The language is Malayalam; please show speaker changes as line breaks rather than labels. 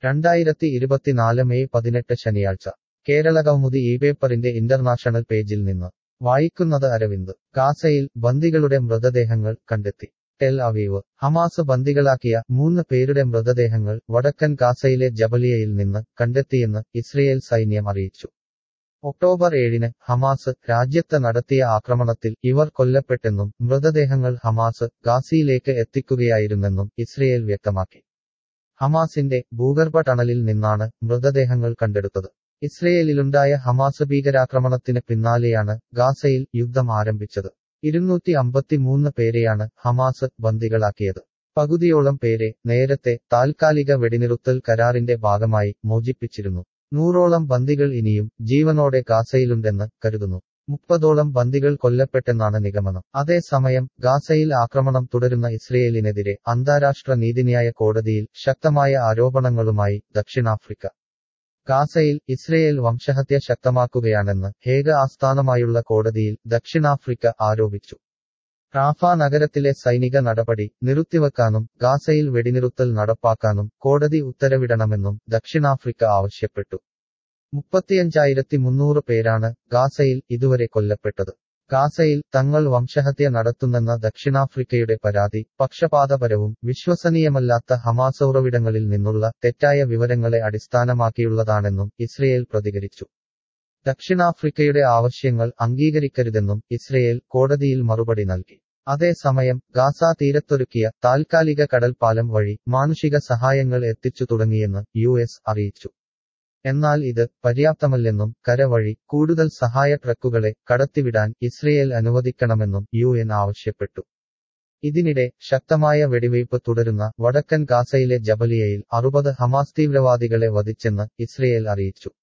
രണ്ടായിരത്തി ഇരുപത്തിനാല് മെയ് പതിനെട്ട് ശനിയാഴ്ച കേരള കൗമുദി ഈ പേപ്പറിന്റെ ഇന്റർനാഷണൽ പേജിൽ നിന്ന് വായിക്കുന്നത് അരവിന്ദ് ഗാസയിൽ ബന്ദികളുടെ മൃതദേഹങ്ങൾ കണ്ടെത്തി ടെൽ അവീവ് ഹമാസ് ബന്ദികളാക്കിയ മൂന്ന് പേരുടെ മൃതദേഹങ്ങൾ വടക്കൻ ഗാസയിലെ ജബലിയയിൽ നിന്ന് കണ്ടെത്തിയെന്ന് ഇസ്രയേൽ സൈന്യം അറിയിച്ചു ഒക്ടോബർ ഏഴിന് ഹമാസ് രാജ്യത്ത് നടത്തിയ ആക്രമണത്തിൽ ഇവർ കൊല്ലപ്പെട്ടെന്നും മൃതദേഹങ്ങൾ ഹമാസ് ഗാസിയിലേക്ക് എത്തിക്കുകയായിരുന്നെന്നും ഇസ്രയേൽ വ്യക്തമാക്കി ഹമാസിന്റെ ഭൂഗർഭ ടണലിൽ നിന്നാണ് മൃതദേഹങ്ങൾ കണ്ടെടുത്തത് ഇസ്രയേലിലുണ്ടായ ഹമാസ് ഭീകരാക്രമണത്തിന് പിന്നാലെയാണ് ഗാസയിൽ യുദ്ധം ആരംഭിച്ചത് ഇരുന്നൂറ്റി അമ്പത്തിമൂന്ന് പേരെയാണ് ഹമാസ് ബന്ദികളാക്കിയത് പകുതിയോളം പേരെ നേരത്തെ താൽക്കാലിക വെടിനിറുത്തൽ കരാറിന്റെ ഭാഗമായി മോചിപ്പിച്ചിരുന്നു നൂറോളം ബന്ദികൾ ഇനിയും ജീവനോടെ ഗാസയിലുണ്ടെന്ന് കരുതുന്നു മുപ്പതോളം ബന്ദികൾ കൊല്ലപ്പെട്ടെന്നാണ് നിഗമനം അതേസമയം ഗാസയിൽ ആക്രമണം തുടരുന്ന ഇസ്രയേലിനെതിരെ അന്താരാഷ്ട്ര നീതിന്യായ കോടതിയിൽ ശക്തമായ ആരോപണങ്ങളുമായി ദക്ഷിണാഫ്രിക്ക ഗാസയിൽ ഇസ്രയേൽ വംശഹത്യ ശക്തമാക്കുകയാണെന്ന് ഹേഗ ആസ്ഥാനമായുള്ള കോടതിയിൽ ദക്ഷിണാഫ്രിക്ക ആരോപിച്ചു റാഫ നഗരത്തിലെ സൈനിക നടപടി നിർത്തിവെക്കാനും ഗാസയിൽ വെടിനിറുത്തൽ നടപ്പാക്കാനും കോടതി ഉത്തരവിടണമെന്നും ദക്ഷിണാഫ്രിക്ക ആവശ്യപ്പെട്ടു മുപ്പത്തിയഞ്ചായിരത്തി മുന്നൂറ് പേരാണ് ഗാസയിൽ ഇതുവരെ കൊല്ലപ്പെട്ടത് ഗാസയിൽ തങ്ങൾ വംശഹത്യ നടത്തുന്നെന്ന ദക്ഷിണാഫ്രിക്കയുടെ പരാതി പക്ഷപാതപരവും വിശ്വസനീയമല്ലാത്ത ഹമാസ് ഉറവിടങ്ങളിൽ നിന്നുള്ള തെറ്റായ വിവരങ്ങളെ അടിസ്ഥാനമാക്കിയുള്ളതാണെന്നും ഇസ്രയേൽ പ്രതികരിച്ചു ദക്ഷിണാഫ്രിക്കയുടെ ആവശ്യങ്ങൾ അംഗീകരിക്കരുതെന്നും ഇസ്രയേൽ കോടതിയിൽ മറുപടി നൽകി അതേസമയം ഗാസ തീരത്തൊരുക്കിയ താൽക്കാലിക കടൽപ്പാലം വഴി മാനുഷിക സഹായങ്ങൾ എത്തിച്ചു തുടങ്ങിയെന്ന് യു എസ് അറിയിച്ചു എന്നാൽ ഇത് പര്യാപ്തമല്ലെന്നും കരവഴി കൂടുതൽ സഹായ ട്രക്കുകളെ കടത്തിവിടാൻ ഇസ്രയേൽ അനുവദിക്കണമെന്നും യു എൻ ആവശ്യപ്പെട്ടു ഇതിനിടെ ശക്തമായ വെടിവയ്പ് തുടരുന്ന വടക്കൻ ഗാസയിലെ ജബലിയയിൽ അറുപത് ഹമാസ് തീവ്രവാദികളെ വധിച്ചെന്ന് ഇസ്രയേൽ അറിയിച്ചു